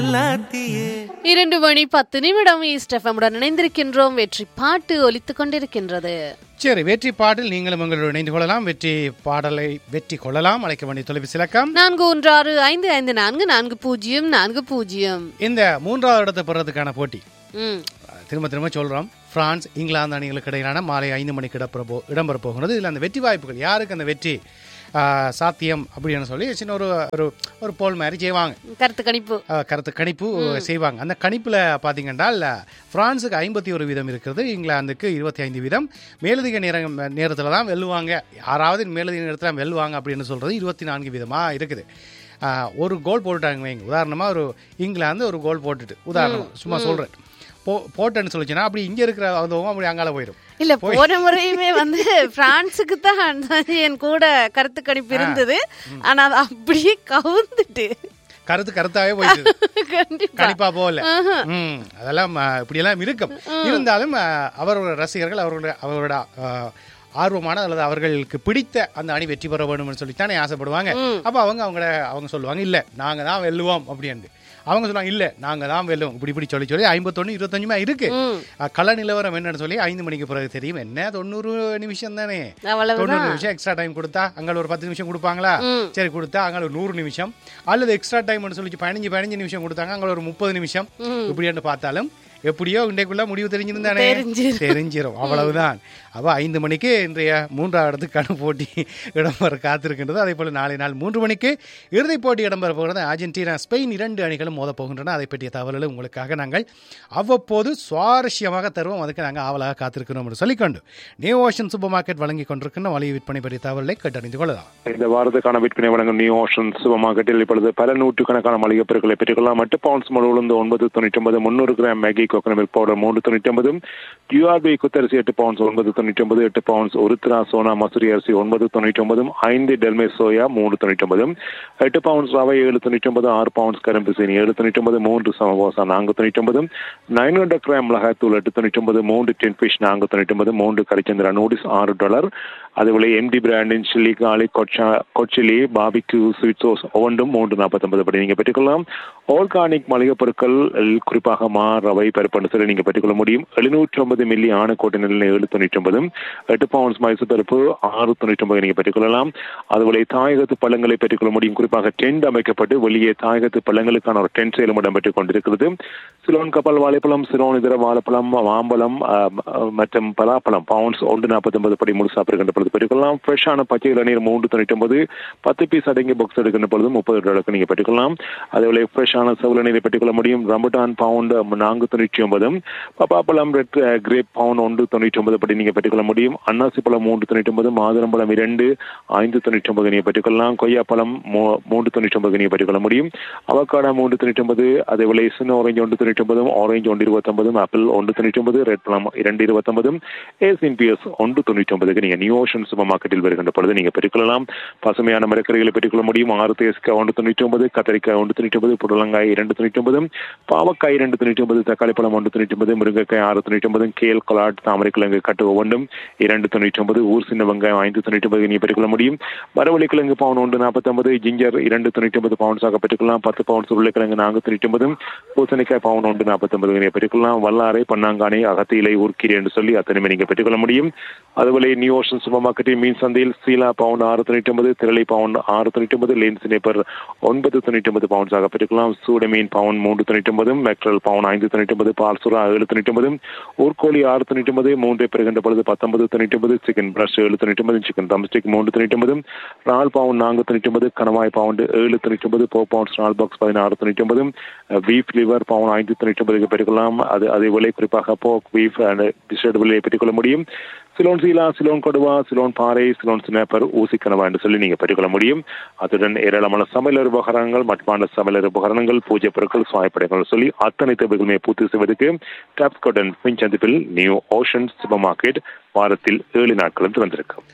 சொல்லாத்தியே இரண்டு மணி பத்து நிமிடம் ஈஸ்டஃபமுடன் இணைந்திருக்கின்றோம் வெற்றி பாட்டு ஒலித்துக் கொண்டிருக்கின்றது சரி வெற்றி பாட்டில் நீங்களும் உங்களோடு இணைந்து கொள்ளலாம் வெற்றி பாடலை வெற்றி கொள்ளலாம் அழைக்க வேண்டிய தொலைபேசி இலக்கம் நான்கு ஒன்று ஆறு ஐந்து ஐந்து நான்கு நான்கு பூஜ்ஜியம் நான்கு பூஜ்ஜியம் இந்த மூன்றாவது இடத்தை பெறதுக்கான போட்டி ம் திரும்ப திரும்ப சொல்றோம் பிரான்ஸ் இங்கிலாந்து அணிகளுக்கு இடையிலான மாலை ஐந்து மணிக்கு இடம்பெற போ இடம்பெற போகிறது இதில் அந்த வெற்றி வாய்ப்புகள் யாருக்கு அந்த வெற்றி ஆ, சாத்தியம் அப்படின்னு சொல்லி சின்ன ஒரு ஒரு ஒரு போல் மாதிரி செய்வாங்க கருத்து கணிப்பு ஆ, கருத்து கணிப்பு செய்வாங்க அந்த கணிப்பில் பார்த்தீங்கன்னா பிரான்ஸுக்கு ஐம்பத்தி ஒரு வீதம் இருக்கிறது இங்கிலாந்துக்கு இருபத்தி ஐந்து வீதம் மேலதிக நேரம் நேரத்தில் தான் வெல்லுவாங்க யாராவது மேலதிக நேரத்தில் வெல்லுவாங்க அப்படின்னு சொல்கிறது இருபத்தி நான்கு வீதமாக இருக்குது ஆ, ஒரு கோல் போட்டுட்டாங்க வைங்க உதாரணமாக ஒரு இங்கிலாந்து ஒரு கோல் போட்டுட்டு உதாரணம் சும்மா சொல்கிறேன் போ போட்டேன்னு சொல்லிச்சுன்னா அப்படி இங்கே இருக்கிற அதுவும் அப்படி அங்கால போயிடும் இல்ல போன முறையுமே வந்து பிரான்சுக்கு தான் என் கூட கருத்து கணிப்பு இருந்தது ஆனா அது அப்படியே கவுந்துட்டு கருத்து கருத்தாவே போயிடுது கண்டிப்பா கண்டிப்பா போகல ம் அதெல்லாம் ஆ, இப்படியெல்லாம் இருக்கும் இருந்தாலும் ஆ, அவரோட ரசிகர்கள் அவர்களோட அவரோட ஆ, ஆர்வமான அல்லது அவர்களுக்கு பிடித்த அந்த அணி வெற்றி பெற வேணும்னு சொல்லித்தானே ஆசைப்படுவாங்க அப்ப அவங்க அவங்க அவங்க சொல்லுவாங்க இல்ல நாங்க தான் வெல்லுவோம் அப்படின்னு அவங்க சொல்லுவாங்க இல்ல நாங்க தான் வெல்லுவோம் இப்படி இப்படி சொல்லி சொல்லி ஐம்பத்தொன்னு இருபத்தஞ்சுமே இருக்கு ஆ, கள நிலவரம் என்னன்னு சொல்லி ஐந்து மணிக்கு பிறகு தெரியும் என்ன தொண்ணூறு நிமிஷம் தானே அவ்வளவுதான் தொண்ணூறு நிமிஷம் எக்ஸ்ட்ரா டைம் கொடுத்தா அங்க ஒரு பத்து நிமிஷம் கொடுப்பாங்களா சரி கொடுத்தா அங்க ஒரு நூறு நிமிஷம் அல்லது எக்ஸ்ட்ரா டைம்னு சொல்லி பதினஞ்சு பதினஞ்சு நிமிஷம் கொடுத்தாங்க அங்க ஒரு முப்பது நிமிஷம் இப்படின்னு பார்த்தாலும் எப்படியோ இன்றைக்குள்ள முடிவு தெரிஞ்சிருந்தானே தெரிஞ்சிரும். தெரிஞ்சிரும் அவ்வளவுதான் அப்ப ஐந்து மணிக்கு இன்றைய மூன்றாவது இடத்துக்கான போட்டி இடம்பெற காத்திருக்கின்றது அதே போல நாளை நாள் மூன்று மணிக்கு இறுதிப் போட்டி இடம்பெற போகிறது அர்ஜென்டினா ஸ்பெயின் இரண்டு அணிகளும் மோத போகின்றன அதை பற்றிய தகவல்களை உங்களுக்காக நாங்கள் அவ்வப்போது சுவாரஸ்யமாக தருவோம் அதுக்கு நாங்கள் ஆவலாக காத்திருக்கிறோம் என்று சொல்லிக்கொண்டு நியூ ஓஷன் சூப்பர் மார்க்கெட் வழங்கி கொண்டிருக்கின்ற மளிகை விற்பனை பற்றிய தகவலை கேட்டறிந்து கொள்ளலாம் இந்த வாரத்துக்கான விற்பனை வழங்கும் நியூ ஓஷன் சூப்பர் மார்க்கெட்டில் இப்பொழுது பல நூற்றுக்கணக்கான மளிகை பொருட்களை பெற்றுக்கொள்ளலாம் மட்டு பவுன்ஸ் மடு உளுந்து ஒன்பது தொண்ணூற்றி ஒன்பது முன்னூறு gram Maggi coconut milk powder மூன்று தொண்ணூற்றி ஒன்பது யூஆர்பி குத்தரிசி எட்டு பவுன்ஸ் ஒன்பது தொண்ணூற்றி ஒன்பது எட்டு பவுன்ஸ் ஒருத்ரா சோனா மசூரி அரிசி ஒன்பது தொண்ணூற்றி ஒன்பதும் ஐந்து டெல்மே சோயா மூன்று தொண்ணூற்றி ஒன்பதும் எட்டு பவுன்ஸ் ரவை ஏழு தொண்ணூற்றி ஒன்பது ஆறு பவுன்ஸ் கரும்பு சீனி ஏழு தொண்ணூற்றி ஒன்பது மூன்று சமோசா நான்கு தொண்ணூற்றி ஒன்பதும் நைன் ஹண்ட்ரட் கிராம் மிளகாய்த்தூள் எட்டு தொண்ணூற்றி ஒன்பது மூன்று டென் ஃபிஷ் நான்கு தொண்ணூற்றி ஒன்பது மூன்று கரிச்சந்திரா நூடிஸ் ஆறு டாலர் അതുപോലെ എം ഡി ബ്രാൻഡിൻ ചില്ലി കാളി കൊച്ച കൊച്ചിലി ബാബിക്யூ ஸ்வீட் சோஸ் ஒவ்வொன்றும் மூன்று நாற்பத்தொன்பது படி நீங்கள் பெற்றுக்கொள்ளலாம் ஆர்கானிக் மளிகை பொருட்கள் அஹ், குறிப்பாக மா ரவை பருப்பு சொல்லி நீங்கள் பெற்றுக்கொள்ள முடியும் எழுநூற்றி ஒன்பது மில்லி ஆணைக்கோட்டை நெல்லை ஏழு தொண்ணூற்றி ஒன்பதும் எட்டு பவுன்ஸ் மைசூர் பருப்பு ஆறு தொண்ணூற்றி ஒன்பது நீங்கள் பெற்றுக்கொள்ளலாம் அதுபோல தாயகத்து பழங்களை பெற்றுக்கொள்ள முடியும் குறிப்பாக டென்ட் அமைக்கப்பட்டு வெளியே தாயகத்து பழங்களுக்கான ஒரு டென்ட் சேலம் இடம்பெற்றுக் கொண்டிருக்கிறது சிலோன் கப்பல் வாழைப்பழம் சிலோன் இதர வாழைப்பழம் மாம்பழம் அஹ், அஹ், மற்றும் பலாப்பழம் பவுன்ஸ் ஒன்று நாற்பத்தொன்பது படி முழு சாப்பிடுகின்ற பொழுது பெற்றுக்கொள்ளலாம் ஃப்ரெஷ்ஷான பச்சை இளநீர் மூன்று தொண்ணூற்றி ஒன்பது பத்து பீஸ் அடங்கிய பாக்ஸ் எடுக்கின்ற பொழுது முப்பது டாலருக்கு நீங்கள் பெற்றுக்கொள்ளலாம் அதேபோல ஃப்ரெஷ்ஷான செவல நீரை பெற்றுக்கொள்ள முடியும் ரம்புட்டான் பவுண்ட் நான்கு தொண்ணூற்றி ஒன்பதும் பப்பாப்பழம் ரெட் கிரேப் பவுண்ட் ஒன்று தொண்ணூற்றி ஒன்பது படி நீங்கள் பெற்றுக்கொள்ள முடியும் அன்னாசி பழம் மூன்று தொண்ணூற்றி ஒன்பது மாதுளம்பழம் இரண்டு ஐந்து தொண்ணூற்றி ஒன்பது நீங்கள் பெற்றுக்கொள்ளலாம் கொய்யாப்பழம் மூ- மூன்று தொண்ணூற்றி ஒன்பது நீங்கள் பெற்றுக்கொள்ள முடியும் அவக்காடா மூன்று தொண்ணூற்றி ஒன்பது அதேபோல சின்ன ஆரஞ்சு ஒன்று தொண்ணூற்றி ஒன்பதும் ஆரஞ்சு ஒன்று இருபத்தொன்பதும் ஆப்பிள் ஒன்று தொண்ணூற்றி ஒன்பது ரெட் பழம் இரண்டு இருபத்தொன்பதும் ஏசின் பிஎஸ் ஒன்று தொண்ணூற்றி ஒன்பதுக்கு நீங்கள் நியூ ஓஷன் சூப்பர் மார்க்கெட்டில் வருகின்ற பொழுது நீங்கள் பெற்றுக்கொள்ளலாம் பசுமையான மரக்கறிகளை பெற்றுக்கொள்ள முடியும் ஆறு தேசிக்காய் ஒன்று தொண்ணூற்றி ஒன்பது கத்தரிக்காய் ஒன்று தொண்ணூற்றி ஒன்பது புடலங்காய் இரண்டு தொண்ணூற்றி ஒன்பதும் பாவக்காய் இரண்டு தொண்ணூற்றி ஒன்பது தக்காளி பழம் ஒன்று தொண்ணூற்றி ஒன்பது முருங்கைக்காய் ஆறு தொண்ணூற்றி ஒன்பது கேல் கொலாட் தாமரை கிழங்கு கட்டு ஒவ்வொன்றும் இரண்டு தொண்ணூற்றி ஒன்பது ஊர் சின்ன வெங்காயம் ஐந்து தொண்ணூற்றி ஒன்பது நீங்கள் பெற்றுக்கொள்ள முடியும் மரவள்ளி கிழங்கு பவுன் ஒன்று நாற்பத்தொன்பது ஜிஞ்சர் இரண்டு தொண்ணூற்றி ஒன்பது பவுன்ஸாக பெற்றுக்கொள்ளலாம் பத்து பவுன்ஸ் உருளைக்கிழங்கு நான்கு தொண்ணூற்றி ஒன்பதும் பூசணிக்காய் பவுன் ஒன்று நாற்பத்தொன்பது நீங்கள் பெற்றுக்கொள்ளலாம் வல்லாரை பொன்னாங்கானை அகத்தியிலை ஊர்க்கீரை என்று சொல்லி அத்தனையுமே நீங்கள் பெற்றுக்கொள்ள முடியும் அதுபோல நியூ ஓஷன் சூப்பர் மார்க்கெட்டில் மீன் சந்தையில் சீலா பவுண்ட் ஆறு தொண்ணூற்றி ஒன்பது திரளை பவுண்ட் ஆறு தொண்ணூற்றி ஒன்பது லேன்ஸ் நேப்பர் ஒன்பது தொண்ணூற்றி ஒன்பது பவுன்ஸாக பெற்றுக்கலாம் சூட மீன் பவுண்ட் மூன்று தொண்ணூற்றி ஒன்பதும் மெக்ரல் பவுண்ட் ஐந்து தொண்ணூற்றி ஒன்பது பால் சுறா ஏழு தொண்ணூற்றி ஒன்பதும் ஊர்கோழி ஆறு தொண்ணூற்றி ஒன்பது மூன்றை பெறுகின்ற பொழுது பத்தொன்பது தொண்ணூற்றி ஒன்பது சிக்கன் பிரஷ் ஏழு தொண்ணூற்றி ஒன்பது சிக்கன் தம்ஸ்டிக் மூன்று தொண்ணூற்றி ஒன்பதும் ரால் பவுண்ட் நான்கு தொண்ணூற்றி ஒன்பது கணவாய் பவுண்ட் ஏழு தொண்ணூற்றி ஒன்பது போ பவுண்ட்ஸ் ரால் பாக்ஸ் பதினாறு தொண்ணூற்றி ஒன்பதும் பீஃப் லிவர் பவுண்ட் ஐந்து தொண்ணூற்றி ஒன்பதுக்கு பெற்றுக்கலாம் அது அதே விலை குறிப்பாக போக் பீஃப் அண்ட் பிஸ்கட் விலையை பெற்றுக்கொள்ள முடியும் சிலோன் சீலா சிலோன் கொடுவா சிலோன் பாறை சிலோன் சினேப்பர் ஊசி கனவா என்று சொல்லி நீங்க பெற்றுக்கொள்ள முடியும் அதுடன் ஏராளமான சமையலர் உபகரணங்கள் மட்பாண்ட சமையலர் உபகரணங்கள் பூஜை பொருட்கள் சுவாய்ப்படைகள் சொல்லி அத்தனை தேவைகளுமே பூர்த்தி செய்வதற்கு டாப் காட்டன் பின் சந்திப்பில் நியூ ஓஷன் சூப்பர் மார்க்கெட் வாரத்தில் ஏழு நாட்களும் திறந்திருக்கும்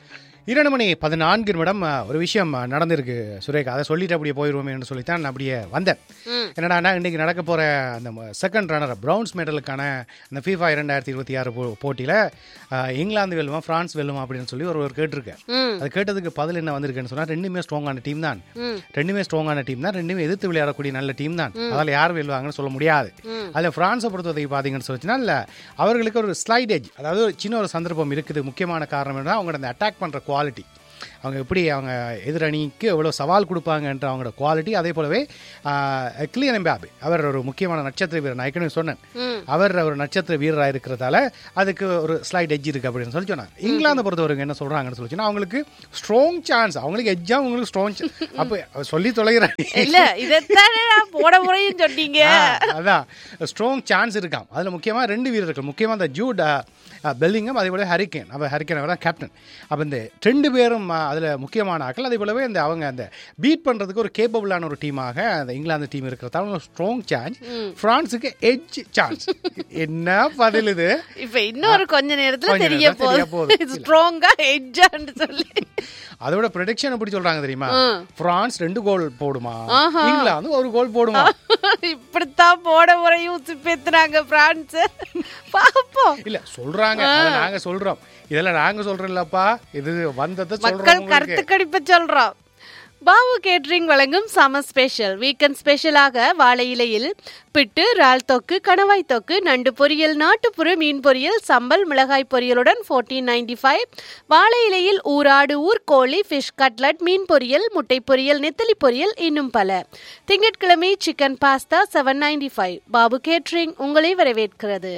இரண்டு மணி பதினான்கு நிமிடம் அஹ், ஒரு விஷயம் அஹ், நடந்திருக்கு சுரேகா அதை சொல்லிட்டு அப்படியே போயிடுவோமே என்று சொல்லித்தான் நான் அப்படியே வந்தேன் என்னடான்னா இன்னைக்கு நடக்க போற அந்த செகண்ட் ரன்னர் பிரவுன்ஸ் மெடலுக்கான அந்த ஃபீஃபா இரண்டாயிரத்தி இருபத்தி ஆறு போ போட்டியில் இங்கிலாந்து வெல்லுமா பிரான்ஸ் வெல்லுமா அப்படின்னு சொல்லி ஒரு ஒரு கேட்டிருக்கேன் அது கேட்டதுக்கு பதில் என்ன வந்திருக்குன்னு சொன்னா ரெண்டுமே ஸ்ட்ராங்கான டீம் தான் ரெண்டுமே ஸ்ட்ராங்கான டீம் தான் ரெண்டுமே எதிர்த்து விளையாடக்கூடிய நல்ல டீம் தான் அதில் யார் வெல்வாங்கன்னு சொல்ல முடியாது அதில் பிரான்ஸை பொறுத்தவரைக்கும் பார்த்தீங்கன்னு சொல்லிச்சுன்னா இல்ல அவர்களுக்கு ஒரு ஸ்லைட் எஜ் அதாவது ஒரு சின்ன ஒரு சந்தர்ப்பம் இருக்குது முக்கியமான காரணம் என்னன்னா அவங்களோட அந்த அட்டாக் பண்ற குவாலிட்டி அவங்க எப்படி அவங்க எதிரணிக்கு எவ்வளோ சவால் கொடுப்பாங்கன்ற அவங்களோட குவாலிட்டி அதே போலவே கிளியன் எம்பாபி அவர் ஒரு முக்கியமான நட்சத்திர வீரர் நான் ஏற்கனவே சொன்னேன் அவர் ஒரு நட்சத்திர வீரராக இருக்கிறதால அதுக்கு ஒரு ஸ்லைட் எஜ் இருக்கு அப்படின்னு சொல்லி சொன்னாங்க இங்கிலாந்தை பொறுத்தவரைக்கும் என்ன சொல்றாங்கன்னு சொல்லி சொன்னா அவங்களுக்கு ஸ்ட்ராங் சான்ஸ் அவங்களுக்கு எஜ்ஜா அவங்களுக்கு ஸ்ட்ராங் அப்போ சொல்லி தொலைகிறேன் இல்ல இதைத்தானே நான் போட முறையும் சொன்னீங்க ஆ, அதான் ஸ்ட்ராங் சான்ஸ் இருக்காம் அதுல முக்கியமா ரெண்டு வீரர்கள் முக்கியமா அந்த ஜூட் பெல்லிங்கம் அதே போல ஹரிக்கேன் அப்போ ஹரிக்கேன் அவர் தான் கேப்டன் அப்போ இந்த ரெண்டு பேரும் ஆ, அதுல முக்கியமான ஆட்கள் அதே போலவே இந்த அவங்க அந்த பீட் பண்றதுக்கு ஒரு கேப்பபிளான ஒரு டீமாக அந்த இங்கிலாந்து டீம் இருக்கிறதால ஸ்ட்ராங் சான்ஸ் பிரான்ஸுக்கு எட்ஜ் சான்ஸ் என்ன பதில் இது இப்ப இன்னொரு கொஞ்ச நேரத்துல கொஞ்ச தெரிய நேரத்துல தெரிய போகுது. போகுது ஸ்ட்ராங்கா எட்ஜான்னு சொல்லி அதோட ப்ரொடக்ஷன் எப்படி சொல்றாங்க தெரியுமா பிரான்ஸ் ரெண்டு கோல் போடுமா இங்கிலாந்து ஒரு கோல் போடுமா இப்படித்தான் போட முறையும் உசுப்பேத்துறாங்க பிரான்ஸ் பாப்போம் இல்ல சொல்றாங்க அதை நாங்க சொல்றோம் இதெல்லாம் நாங்க சொல்றோம் இல்லப்பா இது வந்ததை சொல்றோம் மக்கள் உங்களுக்கு. கருத்து கணிப்பு சொல்றோம் பாபு கேட்டரிங் வழங்கும் சம ஸ்பெஷல் வீக்கெண்ட் ஸ்பெஷலாக வாழை இலையில் பிட்டு இறால் தொக்கு கணவாய் தொக்கு நண்டு பொரியல் நாட்டுப்புற மீன் பொரியல் சம்பல் மிளகாய் பொரியலுடன் ஃபோர்டீன் நைன்டி ஃபைவ் வாழை இலையில் ஊராடு ஊர் கோழி ஃபிஷ் கட்லட் மீன் பொரியல் முட்டை பொரியல் நெத்தலி பொரியல் இன்னும் பல திங்கட்கிழமை chicken pasta seven ninety five Babu catering உங்களை வரவேற்கிறது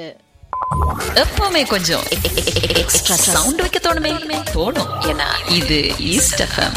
எப்பவுமே கொஞ்சம் எக்ஸ்ட்ரா சவுண்ட் வைக்க தோணுமே தோணும் ஏன்னா இது ஈஸ்ட் எஃப்எம்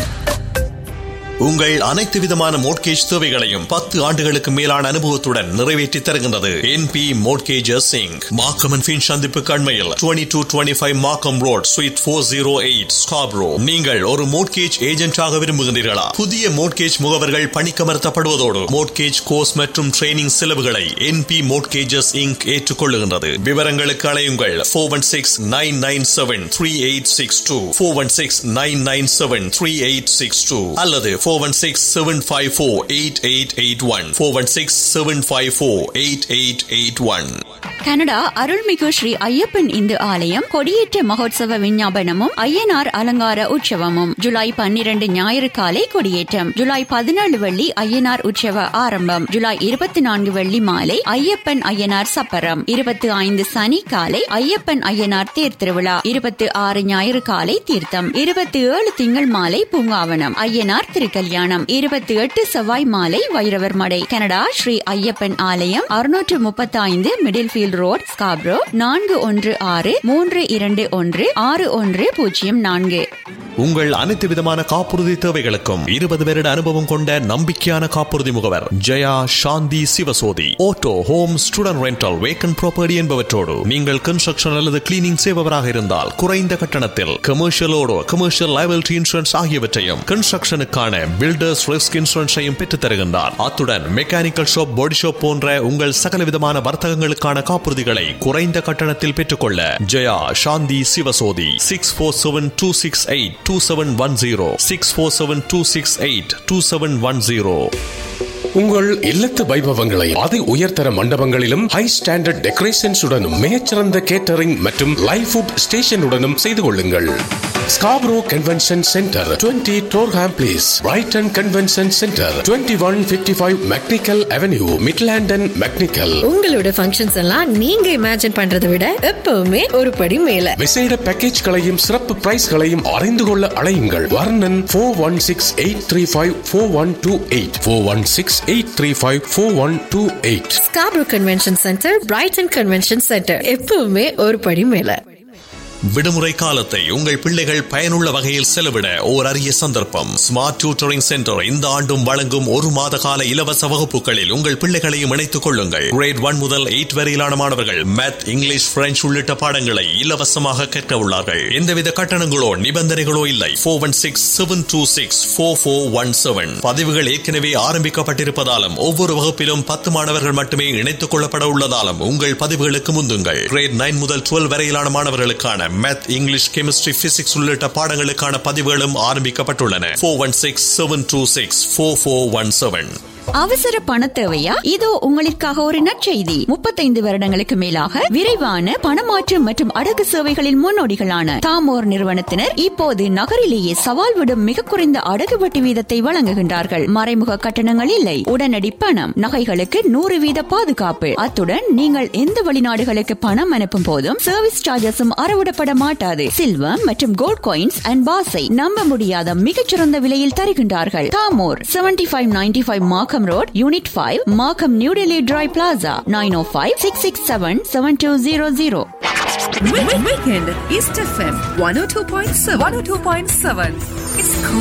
உங்கள் அனைத்து விதமான மோட்கேஜ் தேவைகளையும் பத்து ஆண்டுகளுக்கு மேலான அனுபவத்துடன் நிறைவேற்றி தருகின்றது என்பி மோட்கேஜஸ் சிங் மாக்கம் அண்ட் ஃபின் சந்திப்பு கண்மையில் twenty two twenty five Markham road suite four zero eight Scarborough நீங்கள் ஒரு மோட்கேஜ் ஏஜென்டாக விரும்புகின்றீர்களா புதிய மோட்கேஜ் முகவர்கள் பணிக்கமர்த்தப்படுவதோடு மோட்கேஜ் கோர்ஸ் மற்றும் ட்ரைனிங் செலவுகளை என்பி மோட்கேஜஸ் இங்க் ஏற்றுக்கொள்ளுகின்றது விவரங்களுக்கு அலையுங்கள் four one six nine nine seven three eight six two four one six nine nine seven three eight six two அல்லது four one six seven five four eight eight eight one four one six seven five four eight eight eight one Canada அருள்மிகு ஸ்ரீ ஐயப்பன் இந்து ஆலயம் கொடியேற்ற மகோத்சவ விஞ்ஞாபனமும் ஐயனார் அலங்கார உற்சவமும் ஜூலை பன்னிரண்டு ஞாயிறு காலை கொடியேற்றம் ஜூலை பதினேழு வெள்ளி ஐயனார் உற்சவ ஆரம்பம் ஜூலை இருபத்தி நான்கு வெள்ளி மாலை ஐயப்பன் ஐயனார் சப்பரம் இருபத்தி ஐந்து சனி காலை ஐயப்பன் ஐயனார் தேர் திருவிழா இருபத்தி ஆறு ஞாயிறு காலை தீர்த்தம் இருபத்தி ஏழு திங்கள் மாலை பூங்காவனம் ஐயனார் திருக்கல்யாணம் இருபத்தி எட்டு செவ்வாய் மாலை வைரவர் மடை கனடா ஸ்ரீ ஐயப்பன் ஆலயம் அறுநூற்று முப்பத்தி ஐந்து மிடில் ஃபீல்ட் ரோட் ஸ்காப்ரோ நான்கு ஒன்று ஆறு மூன்று இரண்டு ஒன்று ஆறு ஒன்று பூஜ்ஜியம் நான்கு உங்கள் அனைத்து விதமான காப்புறுதி தேவைகளுக்கும் இருபது வருட அனுபவம் கொண்ட நம்பிக்கையான காப்புறுதி முகவர் Jaya Shanthi Sivasothy auto home student rental vacant property என்பவற்றோடு நீங்கள் கன்ஸ்ட்ரக்ஷன் அல்லது கிளீனிங் செய்பவராக இருந்தால் குறைந்த கட்டணத்தில் கமர்ஷியலோடு கமர்ஷியல் லைபிலிட்டி இன்சூரன்ஸ் ஆகியவற்றையும் கன்ஸ்ட்ரக்ஷனுக்கான பில்டர்ஸ் ரிஸ்க் இன்சூரன்ஸையும் பெற்றுத் தருகின்றார் அத்துடன் மெக்கானிக்கல் ஷாப் பாடி ஷாப் போன்ற உங்கள் சகல விதமான வர்த்தகங்களுக்கான காப்புறுதிகளை குறைந்த கட்டணத்தில் பெற்றுக்கொள்ள Jaya Shanthi Sivasothy six four seven two six eight two seven one zero six four seven two six eight two seven one zero உங்கள் இல்லத்து வைபவங்களை அதி உயர்தர மண்டபங்களிலும் ஹை ஸ்டாண்டர்ட் டெக்கரேஷன்ஸுடனும் மிகச்சிறந்த கேட்டரிங் மற்றும் லைவ் ஃபுட் ஸ்டேஷனுடனும் செய்து கொள்ளுங்கள் Scarborough convention centre 20 Durham place Brighton convention centre 2155 one fifty five McNicoll avenue Midland and McNicoll உங்களோட ஃபங்க்ஷன்ஸ் எல்லாம் நீங்க இமேஜின் பண்றதை விட எப்பவுமே ஒரு படி மேல விசேட பேக்கேஜ்களையும் சிறப்பு பிரைஸ்களையும் அறிந்து கொள்ள அழையுங்கள் Varnan four one six eight three five four one two eight four one six eight three five four one two eight Scarborough convention centre Brighton convention centre எப்பவுமே ஒரு படி மேல விடுமுறை காலத்தை உங்கள் பிள்ளைகள் பயனுள்ள வகையில் செலவிட ஓர் அரிய சந்தர்ப்பம் ஸ்மார்ட் டியூட்டரிங் சென்டர் இந்த ஆண்டும் வழங்கும் ஒரு மாத கால இலவச வகுப்புகளில் உங்கள் பிள்ளைகளையும் இணைத்துக் கொள்ளுங்கள் கிரேட் ஒன் முதல் எயிட் வரையிலான மாணவர்கள் மேத் இங்கிலீஷ் பிரெஞ்சு உள்ளிட்ட பாடங்களை இலவசமாக கற்க உள்ளார்கள் எந்தவித கட்டணங்களோ நிபந்தனைகளோ இல்லை four one six seven two six four four one seven பதிவுகள் ஏற்கனவே ஆரம்பிக்கப்பட்டிருப்பதாலும் ஒவ்வொரு வகுப்பிலும் பத்து மாணவர்கள் மட்டுமே இணைத்துக் கொள்ளப்பட உள்ளதாலும் உங்கள் பதிவுகளுக்கு முந்துங்கள் கிரேட் நைன் முதல் டுவெல் வரையிலான மாணவர்களுக்கான மேத் இங்கிலீஷ் கெமிஸ்ட்ரி பிசிக்ஸ் உள்ளிட்ட பாடங்களுக்கான பதிவுகளும் ஆரம்பிக்கப்பட்டுள்ளன four one six seven two six four four one seven அவசர பண தேவையா இதோ உங்களுக்காக ஒரு நற்செய்தி முப்பத்தைந்து வருடங்களுக்கு மேலாக விரைவான பணமாற்று மற்றும் அடகு சேவைகளின் முன்னோடிகளான தாமோர் நிறுவனத்தினர் இப்போது நகரிலேயே சவால் விடும் மிக குறைந்த அடகு வட்டி வீதத்தை வழங்குகின்றார்கள் மறைமுக கட்டணங்கள் இல்லை உடனடி பணம் நகைகளுக்கு நூறு வீத பாதுகாப்பு அத்துடன் நீங்கள் எந்த வெளிநாடுகளுக்கு பணம் அனுப்பும் போதும் சர்வீஸ் சார்ஜஸும் அறவிடப்பட மாட்டாது சில்வர் மற்றும் கோல்ட் காயின்ஸ் அண்ட் பாஸை நம்ப முடியாத மிகச்சிறந்த விலையில் தருகின்றார்கள் தாமோர் seventy five ninety five Markham road unit five Markham New Delhi tri plaza nine O five six six seven seven two zero zero Weekend East FM 102.7. 102.7. It's cool.